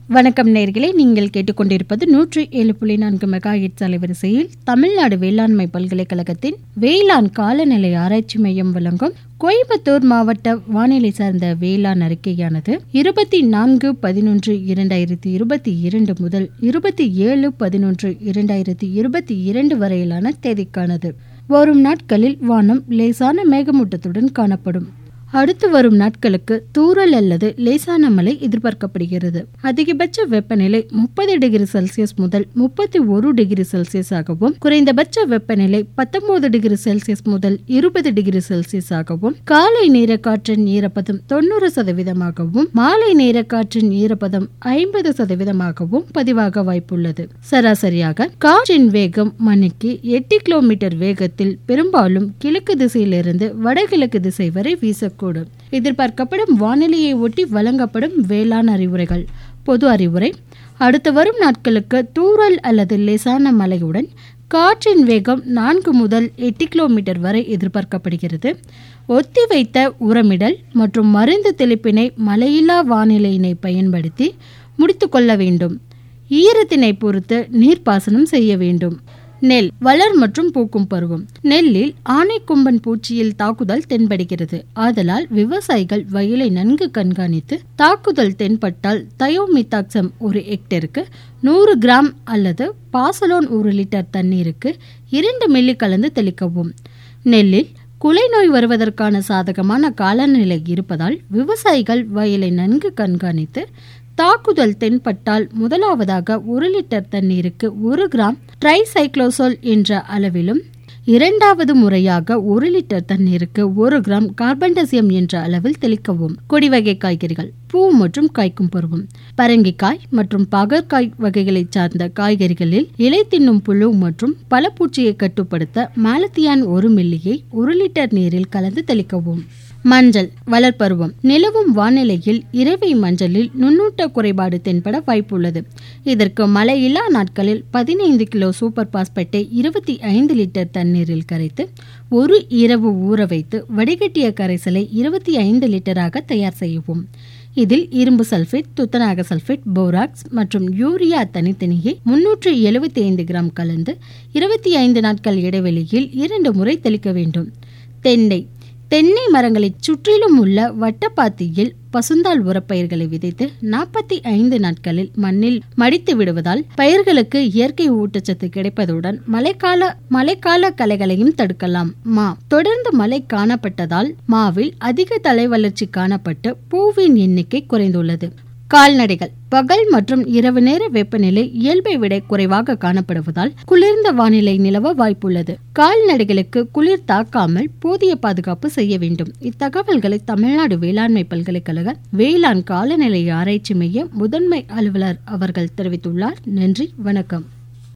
வணக்கம் நேர்களே நீங்கள் கேட்டுக்கொண்டிருப்பது நூற்றி ஏழு புள்ளி நான்கு மெகா ஹிட்ஸ் அலைவரிசையில் தமிழ்நாடு வேளாண்மை பல்கலைக்கழகத்தின் வேளாண் காலநிலை ஆராய்ச்சி மையம் வழங்கும் கோயம்புத்தூர் மாவட்ட வானிலை சார்ந்த வேளாண் அறிக்கையானது இருபத்தி நான்கு பதினொன்று இரண்டாயிரத்தி இருபத்தி இரண்டு முதல் இருபத்தி ஏழு பதினொன்று இரண்டாயிரத்தி இருபத்தி இரண்டு வரையிலான தேதிக்கானது வரும் நாட்களில் வானம் லேசான மேகமூட்டத்துடன் காணப்படும் அடுத்து வரும் நாட்களுக்கு தூறல் அல்லது லேசான மழை எதிர்பார்க்கப்படுகிறது அதிகபட்ச வெப்பநிலை முப்பது டிகிரி செல்சியஸ் முதல் முப்பத்தி ஒரு டிகிரி செல்சியஸ் ஆகவும் குறைந்தபட்ச வெப்பநிலை பத்தொன்பது டிகிரி செல்சியஸ் முதல் இருபது டிகிரி செல்சியஸ் ஆகவும் காலை நேர காற்றின் ஈரப்பதம் தொண்ணூறு சதவீதமாகவும் மாலை நேர காற்றின் ஈரப்பதம் ஐம்பது சதவீதமாகவும் பதிவாக வாய்ப்புள்ளது சராசரியாக காற்றின் வேகம் மணிக்கு எட்டு கிலோமீட்டர் வேகத்தில் பெரும்பாலும் கிழக்கு திசையிலிருந்து வடகிழக்கு திசை வரை வீசக்கூடும் எதிர்பார்க்கப்படும் வானிலையை ஒட்டி வழங்கப்படும் வேளாண் அறிவுரைகள் பொது அறிவுரை அடுத்து வரும் நாட்களுக்கு தூறல் அல்லது லேசான மழையுடன் காற்றின் வேகம் நான்கு முதல் எட்டு கிலோமீட்டர் வரை எதிர்பார்க்கப்படுகிறது ஒத்தி வைத்த உரமிடல் மற்றும் மருந்து தெளிப்பினை மழையில்லா வானிலையினை பயன்படுத்தி முடித்துக்கொள்ள வேண்டும் ஈரத்தினை பொறுத்து நீர்ப்பாசனம் செய்ய வேண்டும் நெல் வளர் மற்றும் பூக்கும் பருவம் நெல்லில் ஆனைக்கும்பன் பூச்சியில் தாக்குதல் தென்படுகிறது ஆதலால் விவசாயிகள் வயலை நன்கு கண்காணித்து தாக்குதல் தென்பட்டால் தயோமித்தாக்சம் ஒரு ஹெக்டருக்கு நூறு கிராம் அல்லது பாசலோன் ஒரு லிட்டர் தண்ணீருக்கு இரண்டு மில்லி கலந்து தெளிக்கவும் நெல்லில் குலை நோய் வருவதற்கான சாதகமான காலநிலை இருப்பதால் விவசாயிகள் வயலை நன்கு கண்காணித்து தாக்குதல் தென்பட்டால் முதலாவதாக ஒரு லிட்டர் தண்ணீருக்கு ஒரு கிராம் ட்ரைசைக்ளோசோல் என்ற அளவிலும் இரண்டாவது முறையாக ஒரு லிட்டர் தண்ணீருக்கு ஒரு கிராம் கார்பன்டசியம் என்ற அளவில் தெளிக்கவும் கொடிவகை காய்கறிகள் பூ மற்றும் காய்க்கும் பருவம் பரங்கிக்காய் மற்றும் பகற்காய் வகைகளை சார்ந்த காய்கறிகளில் இலை தின்னும் புழு மற்றும் பழப்பூச்சியை கட்டுப்படுத்த மாலத்தியான் ஒரு மில்லியை ஒரு லிட்டர் நீரில் கலந்து தெளிக்கவும் மஞ்சள் வளர்ப்பருவம் நிலவும் வானிலையில் இரவை மஞ்சளில் நுண்ணூட்ட குறைபாடு தென்பட வாய்ப்புள்ளது இதற்கு மழையில்லா நாட்களில் பதினைந்து கிலோ சூப்பர் பாஸ்பேட்டை இருபத்தி ஐந்து லிட்டர் தண்ணீரில் கரைத்து ஒரு இரவு ஊற வைத்து வடிகட்டிய கரைசலை இருபத்தி ஐந்து லிட்டராக தயார் செய்யவும் இதில் இரும்பு சல்பேட் துத்தநாக சல்பேட் போராக்ஸ் மற்றும் யூரியா தனித்தனியே முன்னூற்று எழுபத்தி ஐந்து கிராம் கலந்து இருபத்தி ஐந்து நாட்கள் இடைவெளியில் இரண்டு முறை தெளிக்க வேண்டும் தென்னை தென்னை மரங்களை சுற்றிலும் உள்ள வட்டப்பாத்தியில் பசுந்தாள் உரப்பயிர்களை விதைத்து நாற்பத்தி ஐந்து நாட்களில் மண்ணில் மடித்து விடுவதால் பயிர்களுக்கு இயற்கை ஊட்டச்சத்து கிடைப்பதுடன் மழைக்கால மழைக்கால களைகளையும் தடுக்கலாம் மா தொடர்ந்து மழை காணப்பட்டதால் மாவில் அதிக தலை வளர்ச்சி காணப்பட்டு பூவின் எண்ணிக்கை குறைந்துள்ளது கால்நடைகள் பகல் மற்றும் இரவு நேர வெப்பநிலை இயல்பை விட குறைவாக காணப்படுவதால் குளிர்ந்த வானிலை நிலவ வாய்ப்புள்ளது கால்நடைகளுக்கு குளிர் தாக்காமல் போதிய பாதுகாப்பு செய்ய வேண்டும் இத்தகவல்களை தமிழ்நாடு வேளாண்மை பல்கலைக்கழக வேளாண் காலநிலை ஆராய்ச்சி மைய முதன்மை அலுவலர் அவர்கள் தெரிவித்துள்ளார் நன்றி வணக்கம்